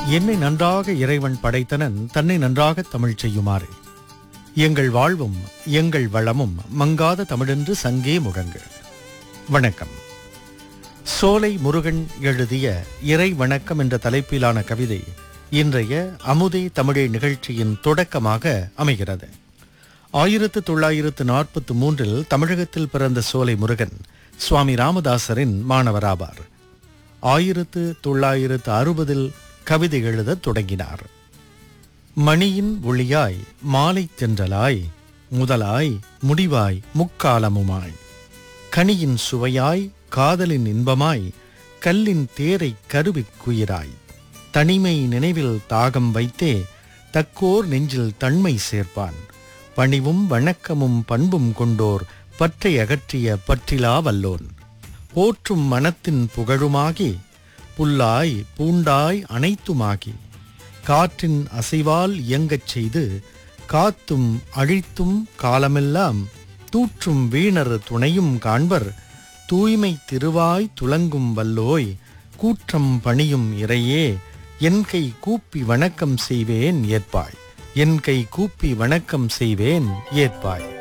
என்னை நன்றாக இறைவன் படைத்தனன் தன்னை நன்றாக தமிழ் செய்யுமாறு எங்கள் வாழ்வும் எங்கள் வளமும் மங்காத தமிழென்று சங்கே முழங்கு வணக்கம் சோலை முருகன் எழுதிய இறை வணக்கம் என்ற தலைப்பிலான கவிதை இன்றைய அமுதே தமிழே நிகழ்ச்சியின் தொடக்கமாக அமைகிறது ஆயிரத்து தொள்ளாயிரத்து நாற்பத்து மூன்றில் தமிழகத்தில் பிறந்த சோலை முருகன் சுவாமி ராமதாசரின் மாணவராவார் ஆயிரத்து தொள்ளாயிரத்து அறுபதில் கவிதை எழுதத் தொடங்கினார் மணியின் ஒளியாய் மாலை தென்றலாய் முதலாய் முடிவாய் முக்காலமுமாய் கனியின் சுவையாய் காதலின் இன்பமாய் கல்லின் தேரை கருவிக் குயிராய் தனிமை நினைவில் தாகம் வைத்தே தக்கோர் நெஞ்சில் தன்மை சேர்ப்பான் பணிவும் வணக்கமும் பண்பும் கொண்டோர் பற்றை அகற்றிய பற்றிலா வல்லோன் போற்றும் மனத்தின் புகழுமாகி புல்லாய் பூண்டாய் அனைத்துமாகி காற்றின் அசைவால் இயங்கச் செய்து காத்தும் அழித்தும் காலமெல்லாம் தூற்றும் வீணர் துணையும் காண்பர் தூய்மை திருவாய் துலங்கும் வல்லோய் கூற்றம் பணியும் இறையே என் கை கூப்பி வணக்கம் செய்வேன் ஏற்பாய் என் கை கூப்பி வணக்கம் செய்வேன் ஏற்பாய்